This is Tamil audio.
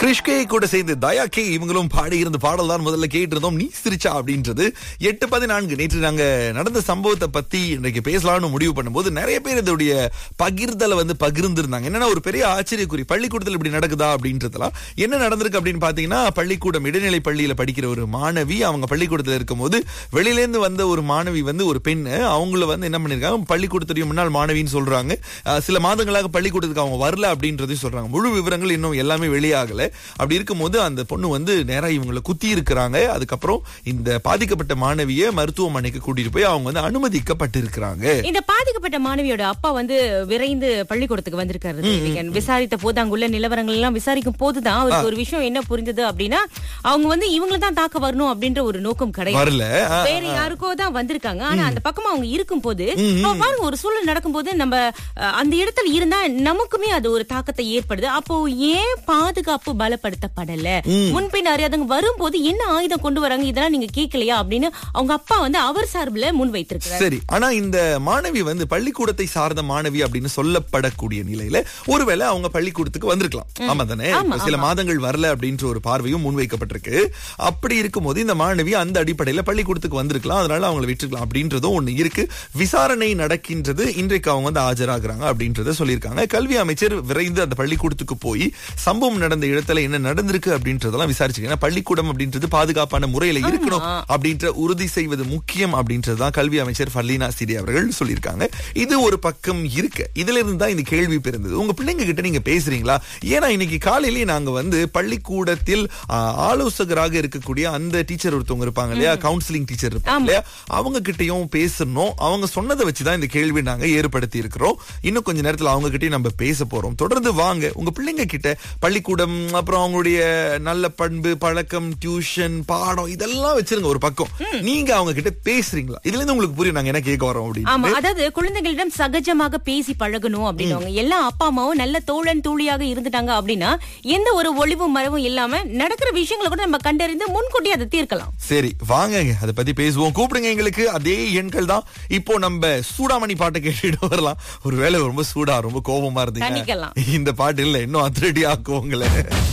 கிறிஷ்கே கூட சேர்ந்து தயா கே இவங்களும் பாடி இருந்த பாடல் தான் முதல்ல கேட்டு இருந்தோம் நீ சிரிச்சா அப்படின்றது எட்டு பதினான்கு நேற்று நாங்க நடந்த சம்பவத்தை பத்தி இன்றைக்கு பேசலாம்னு முடிவு பண்ணும்போது நிறைய பேர் இதோடைய பகிர்தலை வந்து பகிர்ந்திருந்தாங்க என்னன்னா ஒரு பெரிய ஆச்சரியக்குறி பள்ளிக்கூடத்தில் இப்படி நடக்குதா அப்படின்றதெல்லாம் என்ன நடந்திருக்கு அப்படின்னு பாத்தீங்கன்னா பள்ளிக்கூடம் இடைநிலை பள்ளியில படிக்கிற ஒரு மாணவி அவங்க பள்ளிக்கூடத்துல இருக்கும்போது வெளியில இருந்து வந்த ஒரு மாணவி வந்து ஒரு பெண் அவங்கள வந்து என்ன பண்ணிருக்காங்க பள்ளிக்கூடத்துடைய முன்னாள் மாணவின்னு சொல்றாங்க அஹ் சில மாதங்களாக பள்ளிக்கூடத்துக்கு அவங்க வரல அப்படின்றதையும் சொல்றாங்க முழு விவரங்கள் இன்னும் எல்லாமே வெளியாகல அப்படி இருக்கும்போது அந்த பொண்ணு வந்து நேரா இவங்களை குத்தி இருக்கிறாங்க அதுக்கப்புறம் இந்த பாதிக்கப்பட்ட மாணவியை மருத்துவமனைக்கு கூட்டிட்டு போய் அவங்க வந்து அனுமதிக்கப்பட்டிருக்கிறாங்க இந்த பாதிக்கப்பட்ட மாணவியோட அப்பா வந்து விரைந்து பள்ளிக்கூடத்துக்கு வந்திருக்காரு தேவிகன். விசாரித்த போது அங்குள்ள நிலவரங்கள் எல்லாம் விசாரிக்கும் போதுதான் அவருக்கு ஒரு விஷயம் என்ன புரிஞ்சது அப்படின்னா அவங்க வந்து இவங்களை தான் தாக்க வரணும் அப்படின்ற ஒரு நோக்கம் கிடையாது வரல ஆ, வேற யாருக்கோ தான் வந்திருக்காங்க ஆனா அந்த பக்கமா அவங்க இருக்கும் போது பாருங்க ஒரு சூழல் நடக்கும்போது நம்ம அஹ், அந்த இடத்துல இருந்தா நமக்குமே அது ஒரு தாக்கத்தை ஏற்படுது அப்போ ஏன் பாதுகாப்பு பலப்படுத்தப்படல முன்பின் அறியாதவங்க வரும்போது என்ன ஆயுதம் கொண்டு வராங்க இதெல்லாம் நீங்க கேட்கலையா அப்படின்னு அவங்க அப்பா வந்து அவர் சார்பில் முன் வைத்திருக்கிறார் சரி ஆனா இந்த மாணவி வந்து பள்ளிக்கூடத்தை சார்ந்த மாணவி அப்படின்னு சொல்லப்படக்கூடிய நிலையில ஒருவேளை அவங்க பள்ளிக்கூடத்துக்கு வந்திருக்கலாம் ஆமா தானே இப்ப சில மாதங்கள் வரல அப்படின்ற ஒரு பார்வையும் முன்வைக்கப்பட்டிருக்கு அப்படி இருக்கும்போது இந்த மாணவி அந்த அடிப்படையில பள்ளிக்கூடத்துக்கு வந்திருக்கலாம் அதனால அவங்களை விட்டுருக்கலாம் அப்படின்றதும் ஒண்ணு இருக்கு விசாரணை நடக்கின்றது இன்றைக்கு அவங்க வந்து ஆஜராகிறாங்க அப்படின்றத சொல்லியிருக்காங்க கல்வி அமைச்சர் விரைந்து அந்த பள்ளிக்கூடத்துக்கு போய் சம்பவம் நடந்த இடத்துல என்ன நடந்திருக்கு அப்படின்றதெல்லாம் விசாரிச்சுக்க ஏன்னா பள்ளிக்கூடம் அப்படின்றது பாதுகாப்பான முறையில இருக்கணும் அப்படின்ற உறுதி செய்வது முக்கியம் அப்படின்றதுதான் கல்வி அமைச்சர் ஃபர்லீனா சிடி அவர்கள் சொல்லியிருக்காங்க இது ஒரு பக்கம் இருக்கு இதுல இருந்து தான் இந்த கேள்வி பிறந்தது உங்க பிள்ளைங்க கிட்ட நீங்க பேசுறீங்களா ஏன்னா இன்னைக்கு காலையிலேயே நாங்க வந்து பள்ளிக்கூடத்தில் ஆ, ஆலோசகராக இருக்கக்கூடிய அந்த டீச்சர் ஒருத்தவங்க இருப்பாங்க இல்லையா கவுன்சிலிங் டீச்சர் இருப்பாங்க இல்லையா அவங்க கிட்டயும் பேசணும் அவங்க சொன்னதை வச்சுதான் இந்த கேள்வி நாங்க ஏற்படுத்தி இருக்கிறோம் இன்னும் கொஞ்ச நேரத்துல அவங்க கிட்டயும் நம்ம பேச போறோம் தொடர்ந்து வாங்க உங்க பிள்ளைங்க கிட்ட பள்ளிக்கூடம் அப்புறம் அவங்களுடைய நல்ல பண்பு பழக்கம் டியூஷன் பாடம் இதெல்லாம் வச்சிருங்க ஒரு பக்கம் நீங்க அவங்க கிட்ட பேசுறீங்களா இதுல இருந்து உங்களுக்கு புரியும் நாங்க என்ன கேட்க வரோம் அப்படின்னு ஆமா அதாவது குழந்தைகளிடம் சகஜமாக பேசி பழகணும் அப்படின்னவங்க எல்லா அப்பா அம்மாவும் நல்ல தோழன் தூளியாக இருந்துட்டாங்க அப்படின்னா எந்த ஒரு ஒளிவும் மறைவும் இல்லாம நடக்கிற விஷயங்களை கூட நம்ம கண்டறிந்து முன்கூட்டி அதை தீர்க்கலாம் சரி வாங்கங்க அதை பத்தி பேசுவோம் கூப்பிடுங்க எங்களுக்கு அதே எண்கள் தான் இப்போ நம்ம சூடாமணி பாட்டை கேட்டுட்டு வரலாம் ஒருவேளை ரொம்ப சூடா ரொம்ப கோபமா இருந்தீங்க தணிக்கலாம். இந்த பாட்டு இல்ல இன்னும் அதிரடி ஆக்குவோங்களே